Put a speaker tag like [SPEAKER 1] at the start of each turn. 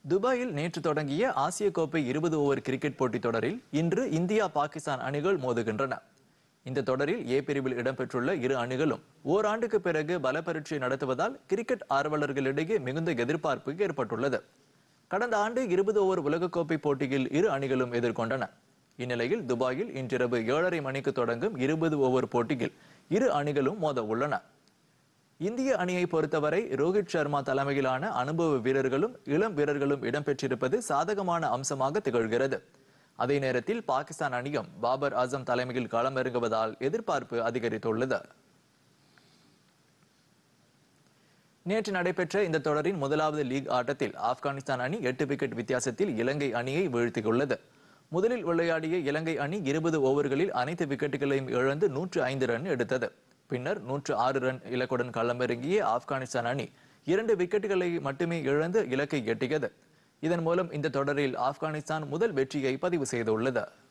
[SPEAKER 1] துபாயில் நேற்று தொடங்கிய ஆசிய கோப்பை இருபது ஓவர் கிரிக்கெட் போட்டித் தொடரில் இன்று இந்தியா பாகிஸ்தான் அணிகள் மோதுகின்றன இந்த தொடரில் ஏ பிரிவில் இடம்பெற்றுள்ள இரு அணிகளும் ஓராண்டுக்கு பிறகு பல பரீட்சை நடத்துவதால் கிரிக்கெட் ஆர்வலர்களிடையே மிகுந்த எதிர்பார்ப்பு ஏற்பட்டுள்ளது கடந்த ஆண்டு இருபது ஓவர் உலகக்கோப்பை போட்டியில் இரு அணிகளும் எதிர்கொண்டன இந்நிலையில் துபாயில் இன்றிரவு ஏழரை மணிக்கு தொடங்கும் இருபது ஓவர் போட்டியில் இரு அணிகளும் மோத உள்ளன இந்திய அணியை பொறுத்தவரை ரோஹித் சர்மா தலைமையிலான அனுபவ வீரர்களும் இளம் வீரர்களும் இடம்பெற்றிருப்பது சாதகமான அம்சமாக திகழ்கிறது அதே நேரத்தில் பாகிஸ்தான் அணியும் பாபர் ஆசம் தலைமையில் களமிறங்குவதால் எதிர்பார்ப்பு அதிகரித்துள்ளது நேற்று நடைபெற்ற இந்த தொடரின் முதலாவது லீக் ஆட்டத்தில் ஆப்கானிஸ்தான் அணி எட்டு விக்கெட் வித்தியாசத்தில் இலங்கை அணியை வீழ்த்தியுள்ளது முதலில் விளையாடிய இலங்கை அணி இருபது ஓவர்களில் அனைத்து விக்கெட்டுகளையும் இழந்து நூற்று ஐந்து ரன் எடுத்தது பின்னர் நூற்று ஆறு ரன் இலக்குடன் களமிறங்கிய ஆப்கானிஸ்தான் அணி இரண்டு விக்கெட்டுகளை மட்டுமே இழந்து இலக்கை எட்டியது இதன் மூலம் இந்த தொடரில் ஆப்கானிஸ்தான் முதல் வெற்றியை பதிவு செய்துள்ளது